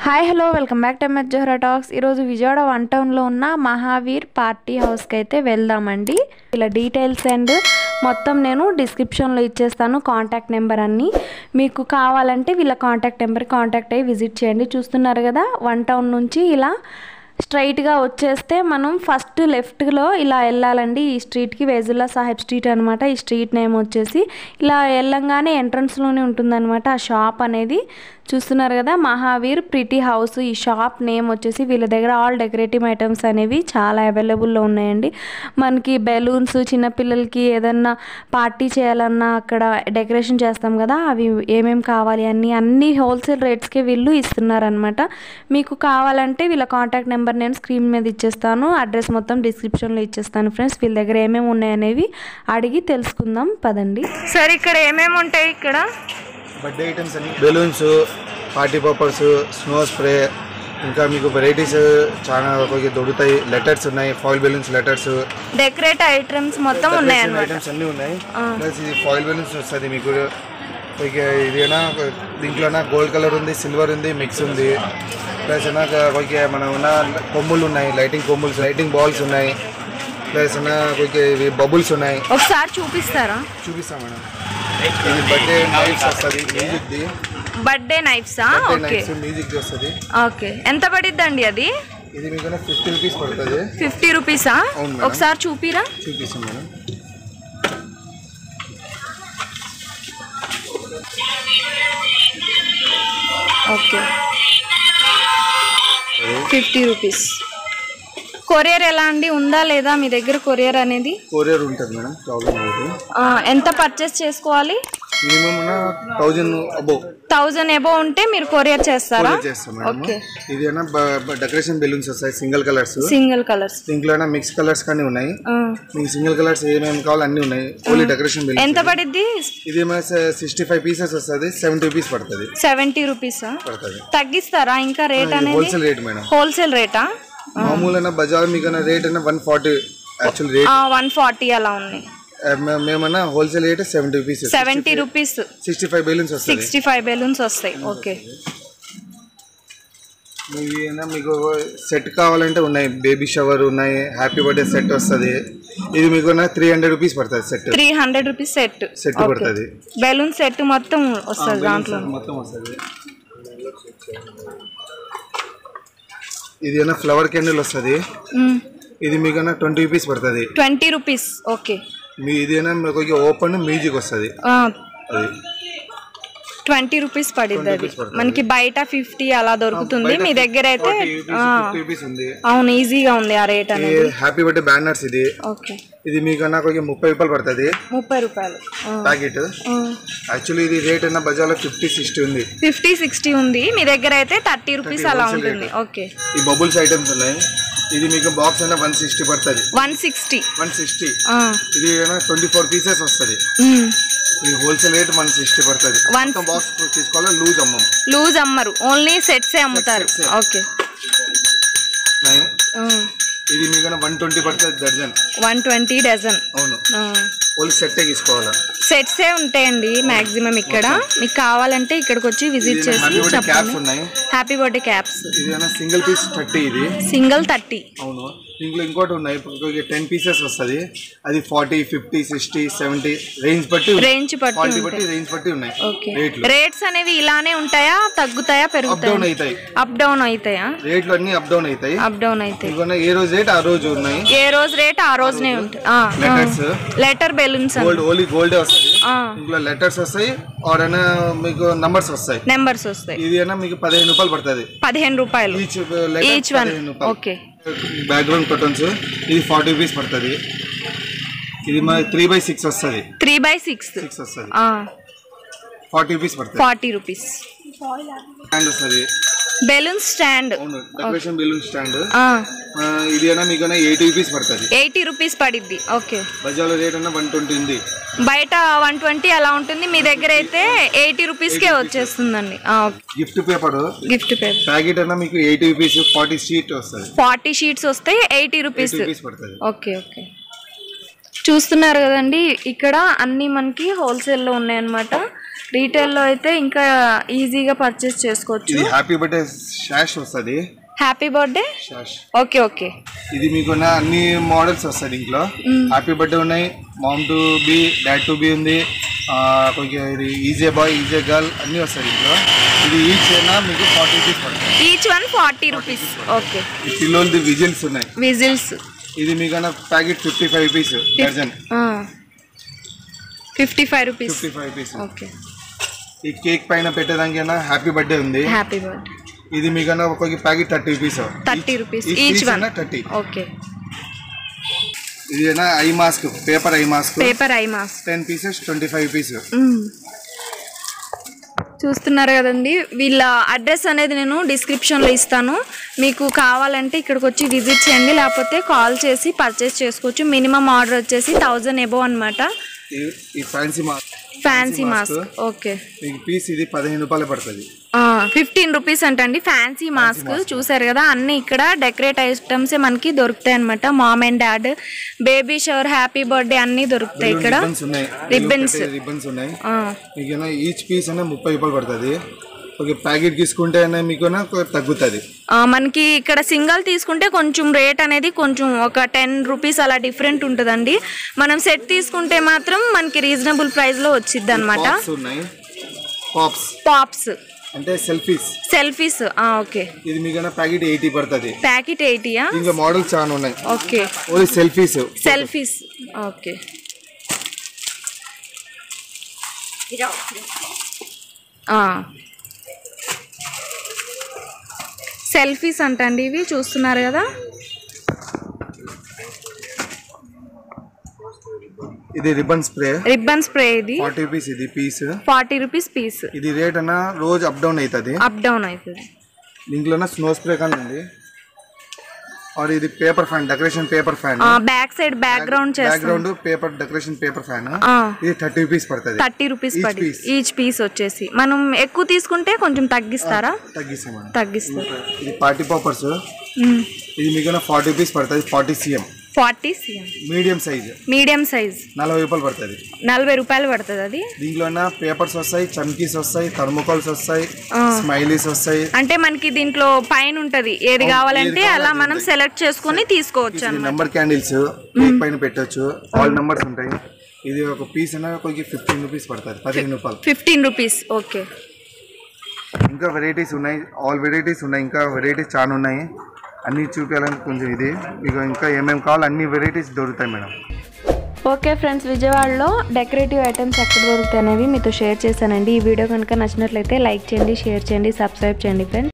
Hi hello welcome back to MS Johara talks ఈరోజు Vijayawada one టౌన్లో ఉన్న మహావీర్ పార్టీ హౌస్కి అయితే వెళ్దామండి ఇలా డీటెయిల్స్ అండ్ మొత్తం నేను డిస్క్రిప్షన్లో ఇచ్చేస్తాను కాంటాక్ట్ నెంబర్ అన్నీ మీకు కావాలంటే వీళ్ళ కాంటాక్ట్ నెంబర్ కాంటాక్ట్ అయ్యి విజిట్ చేయండి చూస్తున్నారు కదా వన్ టౌన్ నుంచి ఇలా స్ట్రైట్గా వచ్చేస్తే మనం ఫస్ట్ లెఫ్ట్లో ఇలా వెళ్ళాలండి ఈ స్ట్రీట్కి వేజుల్లా సాహెబ్ స్ట్రీట్ అనమాట ఈ స్ట్రీట్ నేమ్ వచ్చేసి ఇలా వెళ్ళంగానే ఎంట్రన్స్లోనే ఉంటుందన్నమాట ఆ షాప్ అనేది చూస్తున్నారు కదా మహావీర్ ప్రిటీ హౌస్ ఈ షాప్ నేమ్ వచ్చేసి వీళ్ళ దగ్గర ఆల్ డెకరేటివ్ ఐటమ్స్ అనేవి చాలా అవైలబుల్లో ఉన్నాయండి మనకి బెలూన్స్ చిన్నపిల్లలకి ఏదన్నా పార్టీ చేయాలన్నా అక్కడ డెకరేషన్ చేస్తాం కదా అవి ఏమేమి కావాలి అన్ని అన్ని హోల్సేల్ రేట్స్కే వీళ్ళు ఇస్తున్నారనమాట మీకు కావాలంటే వీళ్ళ కాంటాక్ట్ నెంబర్ నేను స్క్రీన్ మీద ఇచ్చేస్తాను అడ్రస్ మొత్తం డిస్క్రిప్షన్లో ఇచ్చేస్తాను ఫ్రెండ్స్ వీళ్ళ దగ్గర ఏమేమి ఉన్నాయనేవి అడిగి తెలుసుకుందాం పదండి సార్ ఇక్కడ ఏమేమి ఉంటాయి ఇక్కడ బర్త్డే ఐటమ్స్ అన్ని balloons party purpose snow spray ఇంకా మీకు వెరైటీస్ చాలా కొద్దిగా దొరుకుతాయి లెటర్స్ ఉన్నాయి foil balloons letters decorate items మొత్తం ఉన్నాయి అన్నమాట ఐటమ్స్ అన్నీ ఉన్నాయి ప్లస్ ఇది ఫాయిల్ బెలూన్స్ వస్తుంది మీకు కొద్దిగా ఇదేనా దీంట్లోనా గోల్డ్ కలర్ ఉంది సిల్వర్ ఉంది మిక్స్ ఉంది ప్లస్ ఏనా కొద్దిగా మన ఉన్న కొమ్ములు ఉన్నాయి లైటింగ్ కొమ్ములు లైటింగ్ బాల్స్ ఉన్నాయి ప్లస్ ఏనా కొద్దిగా ఇవి బబుల్స్ ఉన్నాయి ఒకసారి చూపిస్తారా చూపిస్తాం మేడం ఇది బర్త్డే నైట్స్ వస్తుంది మ్యూజిక్ది బర్త్డే నైఫ్సా బర్త్డే ఓకే నైట్స్ మ్యూజిక్ వస్తుంది ఓకే ఎంత పడిద్దండి అది ఇది మీకు ఫిఫ్టీ రూపీస్ పడుతుంది ఫిఫ్టీ రూపీసా అవును మేడం. ఒకసారి చూపిరా చూపిస్తాం madam okay fifty rupees courier ఎలా అండి ఉందా లేదా మీ దగ్గర కొరియర్ అనేది కొరియర్ ఉంటుంది మేడం ప్రాబ్లం లేదు ఆ, ఎంత పర్చేస్ చేసుకోవాలి minimum thousand above thousand above ఉంటే మీరు కొరియర్ చేస్తారా కొరియర్ చేస్తాం మేడం ఓకే ఇది అయినా డెకరేషన్ బెలూన్స్ వస్తాయి సింగిల్ కలర్స్ సింగిల్ కలర్స్ దీంట్లో అయినా మిక్స్ కలర్స్ కానీ ఉన్నాయి మీకు సింగిల్ కలర్స్ ఏమేమి కావాలి అన్నీ ఉన్నాయి ఓన్లీ డెకరేషన్ ఎంత బెలూన్స్ పడిద్ది ఇది ఏమైనా సిక్స్టీ ఫైవ్ పీసెస్ వస్తుంది సెవెంటీ రూపీస్ పడుతుంది సెవెంటీ రూపీసా పడుతుంది తగ్గిస్తారా ఇంకా రేట్ అనేది హోల్సేల్ రేట్ మేడం హోల్సేల్ రేటా మామూలు బజార్ మీకు రేట్ అయినా one forty actual rate one forty అలా ఉన్నాయి మేమన్నా wholesale rate seventy rupees seventy rupees sixty five balloons వస్తుంది సిక్స్టీ ఫైవ్ బెలూన్స్ వస్తాయి ఓకే మీకు ఏమైనా మీకు సెట్ కావాలంటే ఉన్నాయి బేబీ షవర్ ఉన్నాయి హ్యాపీ బర్త్డే సెట్ వస్తుంది ఇది మీకు త్రీ హండ్రెడ్ రూపీస్ పడుతుంది set three hundred rupees set set పడుతుంది బెలూన్ సెట్ మొత్తం వస్తుంది దాంట్లో మొత్తం వస్తుంది ఇది ఏమైనా ఫ్లవర్ క్యాండిల్ వస్తుంది ఇది మీకు ట్వంటీ రూపీస్ పడుతుంది ట్వంటీ రూపీస్ ఓకే మీ ఇది అయినా మీకు ఓపెన్ మ్యూజిక్ వస్తుంది అది ట్వంటీ రూపీస్ పడిద్ది అది మనకి బయట ఫిఫ్టీ అలా దొరుకుతుంది మీ దగ్గర అయితే ఆ, ఫిఫ్టీ రూపీస్ ఉంది అవును ఈజీగా ఉంది ఆ రేట్ అనేది హ్యాపీ బర్త్డే బ్యానర్స్ ఇది ఓకే ఇది మీకన్నా కొంచెం ముప్పై రూపాయలు పడుతుంది ముప్పై రూపాయలు ప్యాకెట్ యాక్చువల్లీ ఇది రేట్ అయినా బజార్లో ఫిఫ్టీ సిక్స్టీ ఉంది ఫిఫ్టీ సిక్స్టీ ఉంది మీ దగ్గర అయితే థర్టీ రూపీస్ అలా ఉంటుంది ఓకే ఈ బబుల్స్ ఐటమ్స్ ఉన్నాయి ఇది మీకు బాక్స్ అయినా వన్ సిక్స్టీ పడుతుంది వన్ సిక్స్టీ వన్ సిక్స్టీ ఇది అయినా ట్వంటీ ఫోర్ పీసెస్ వస్తుంది ఈ హోల్సేల్ రేట్ వన్ సిక్స్టీ పడుతుంది One- మొత్తం బాక్స్ తీసుకోవాలి లూజ్ అమ్మం లూజ్ అమ్మరు ఓన్లీ సెట్సే అమ్ముతారు Sets, sets. ఓకే ఉన్నాయి. ఇది మీకు వన్ ట్వంటీ పడుతుంది దర్జన్ వన్ ట్వంటీ డజన్ అవును ఓన్లీ సెట్టే తీసుకోవాలి సెట్సే ఉంటాయండి మాక్సిమం ఇక్కడ మీకు కావాలంటే ఇక్కడికి వచ్చి విజిట్ ఇది చేసి హ్యాపీ బర్త్డే క్యాప్స్ చెప్పండి ఉన్నాయి హ్యాపీ బర్త్డే క్యాప్స్ ఇది అయినా సింగిల్ పీస్ థర్టీ ఇది సింగిల్ థర్టీ అవును దీంట్లో ఇంకోటి ఉన్నాయి ఇప్పుడు టెన్ పీసెస్ వస్తుంది అది forty fifty sixty seventy range బట్టి రేంజ్ పట్టి క్వాలిటీ బట్టి ఉంటాయి రేంజ్ బట్టి ఉన్నాయి ఓకే రేట్లు రేట్స్ అనేవి ఇలానే ఉంటాయా తగ్గుతాయా అప్ డౌన్ పెరుగుతాయా అవుతాయి అప్ డౌన్ అవుతాయా రేట్లు అన్ని అప్ డౌన్ అవుతాయి అప్ డౌన్ అవుతాయి ఇంకొన్న ఏ రోజు రేట్ ఆ రోజు ఉన్నాయి ఏ రోజు రేట్ ఆ రోజునే ఉంటాయి letters letter balloons gold only గోల్డే వస్తుంది ఇందులో లెటర్స్ వస్తాయి ఆర్ అయినా మీకు నంబర్స్ వస్తాయి నెంబర్స్ వస్తాయి ఇది అయినా మీకు పదిహేను రూపాయలు పడుతుంది పదిహేను రూపాయలు each each one okay background curtains ఇది ఫార్టీ రూపీస్ పడుతుంది ఇది మా త్రీ బై సిక్స్ వస్తుంది త్రీ బై సిక్స్ సిక్స్ వస్తుంది ఫార్టీ రూపీస్ పడుతుంది ఫార్టీ రూపీస్ స్టాండ్ వస్తుంది బెలూన్ స్టాండ్ అవును డెకరేషన్ బెలూన్ స్టాండ్ ఇది అయినా మీకు ఎయిటీ రూపీస్ పడుతుంది ఎయిటీ రూపీస్ పడిద్ది ఓకే బజార్లో రేట్ అయినా వన్ ట్వంటీ ఉంది బయట వన్ ట్వంటీ అలా ఉంటుంది మీ దగ్గర అయితే ఎయిటీ రూపీస్కే వచ్చేస్తుందండి gift paper gift paper packet అయినా మీకు ఎయిటీ రూపీస్ ఫార్టీ షీట్ వస్తుంది ఫార్టీ షీట్స్ వస్తాయి ఎయిటీ రూపీస్ ఎయిటీ రూపీస్ పడుతుంది ఓకే ఓకే చూస్తున్నారు కదండి ఇక్కడ అన్నీ మనకి హోల్సేల్లో ఉన్నాయన్నమాట రీటైల్లో అయితే ఇంకా ఈజీగా పర్చేస్ చేసుకోవచ్చు ఇది హ్యాపీ బర్త్డే షాష్ వస్తుంది happy birthday sash okay okay ఇది మీకు ఉన్న అన్ని మోడల్స్ వస్తాయి దీంట్లో హ్యాపీ బర్త్డే ఉన్నాయి mom to be dad to be ఉంది ఆ, కొంచెం ఇది ఈజీ బాయ్ ఈజీ గర్ల్ అన్నీ వస్తాయి దీంట్లో ఇది ఈచ్ అయినా మీకు ఫార్టీ రూపీస్ పడుతుంది each one forty rupees okay ఈ పిల్లోలది విజిల్స్ ఉన్నాయి విజిల్స్ ఇది మీకన్నా packet fifty five rupees dozen fifty five rupees fifty five rupees okay ఈ కేక్ పైన పెట్టేదానికైనా హ్యాపీ బర్త్డే ఉంది హ్యాపీ బర్త్డే ఇది మీకన్నా ఒక్కొక్క packet thirty rupees thirty rupees each one thirty okay ఇది అయినా eye mask paper eye mask paper eye mask ten pieces twenty five rupees చూస్తున్నారు కదండి వీళ్ళ అడ్రస్ అనేది నేను డిస్క్రిప్షన్లో ఇస్తాను మీకు కావాలంటే ఇక్కడికి వచ్చి విజిట్ చేయండి లేకపోతే కాల్ చేసి పర్చేస్ చేసుకోవచ్చు మినిమం ఆర్డర్ వచ్చేసి థౌజండ్ ఎబో అనమాట ఈ fancy mask fancy mask. Mask okay మీకు పీస్ ఇది పదిహేను రూపాయలు పడుతుంది ఫిఫ్టీన్ రూపీస్ అంటండి ఫ్యాన్సీ మాస్క్ చూసారు కదా అన్ని ఇక్కడ డెకరేట్ ఐటమ్స్ మనకి దొరుకుతాయి అనమాట mom and dad baby shower happy birthday అన్ని దొరుకుతాయి ఇక్కడ రిబ్బన్స్ ఉన్నాయి రిబ్బన్స్ రిబ్బన్స్ ఉన్నాయి ఆ, మీకు ఈచ్ పీస్ అయినా ముప్పై రూపాయలు పడుతుంది ఒక ప్యాకెట్ తీసుకుంటే అయినా మీకు తగ్గుతుంది ఆ, మనకి ఇక్కడ సింగల్ తీసుకుంటే కొంచెం రేట్ అనేది కొంచెం ఒక టెన్ రూపీస్ అలా డిఫరెంట్ ఉంటుందండి మనం సెట్ తీసుకుంటే మాత్రం మనకి రీజనబుల్ ప్రైస్లో వచ్చింది అనమాట పాప్స్ ఉన్నాయి పాప్స్ పాప్స్ అంటే సెల్ఫీస్ సెల్ఫీస్ ఓకే ఇది మీకు ప్యాకెట్ ఎయిటీ పడుతుంది ప్యాకెట్ ఎయిటీయా ఇంకా మోడల్స్ చాలా ఉన్నాయి okay only selfies selfies okay selfies అంటండి ఇవి చూస్తున్నారు కదా ఇది రిబ్బన్ స్ప్రే రిబ్బన్ స్ప్రే ఇది ఫార్టీ రూపీస్ ఇది పీస్ ఫార్టీ రూపీస్ పీస్ ఇది రేట్ అన్న రోజు అప్ డౌన్ అవుతుంది అప్ డౌన్ అవుతుంది దీంట్లో స్నో స్ప్రే కానీ ఉంది और ఇది paper fan decoration paper fan back side background చేస్తాం background paper decoration paper fan ఇది థర్టీ రూపీస్ పడుతుంది థర్టీ రూపీస్ Each పడి piece. ఈచ్ పీస్ వచ్చేసి మనం ఎక్కువ తీసుకుంటే కొంచెం తగ్గిస్తారా తగ్గిస్తాం మేడం తగ్గిస్తారు ఇది పార్టీ పాపర్స్ ఇది మీకు ఫార్టీ రూపీస్ పడుతుంది forty cm forty cm medium size medium size నలభై రూపాయలు పడుతుంది నలభై రూపాయలు పడుతుంది అది దీంట్లో పేపర్స్ వస్తాయి చమ్కీస్ వస్తాయి థర్మోకాల్స్ వస్తాయి స్మైలీస్ వస్తాయి అంటే మనకి దీంట్లో పైన ఉంటది ఏది కావాలంటే ఏది అలా కావాలంటే మనం సెలెక్ట్ చేసుకొని తీసుకోవచ్చు ఇది అన్నమాట నెంబర్ క్యాండిల్స్ కేక్ పైన పెట్టొచ్చు ఆల్ నెంబర్స్ ఉంటాయి ఇది ఒక పీస్ అయినా కొంచెం ఫిఫ్టీన్ రూపీస్ పడుతుంది పదిహేను రూపాయలు ఫిఫ్టీన్ రూపీస్ ఓకే ఇంకా వెరైటీస్ ఉన్నాయి ఆల్ వెరైటీస్ ఉన్నాయి ఇంకా వెరైటీస్ చాలా ఉన్నాయి అన్నీ చూపించాలని కొంచెం ఇది మీకు ఇంకా ఏమేమి కావాలో అన్ని వెరైటీస్ దొరుకుతాయి మేడం ఓకే ఫ్రెండ్స్ విజయవాడలో డెకరేటివ్ ఐటమ్స్ ఎక్కడ దొరుకుతాయి అనేవి మీతో షేర్ చేశానండి ఈ వీడియో కనుక నచ్చినట్లయితే లైక్ చేయండి షేర్ చేయండి సబ్స్క్రైబ్ చేయండి ఫ్రెండ్స్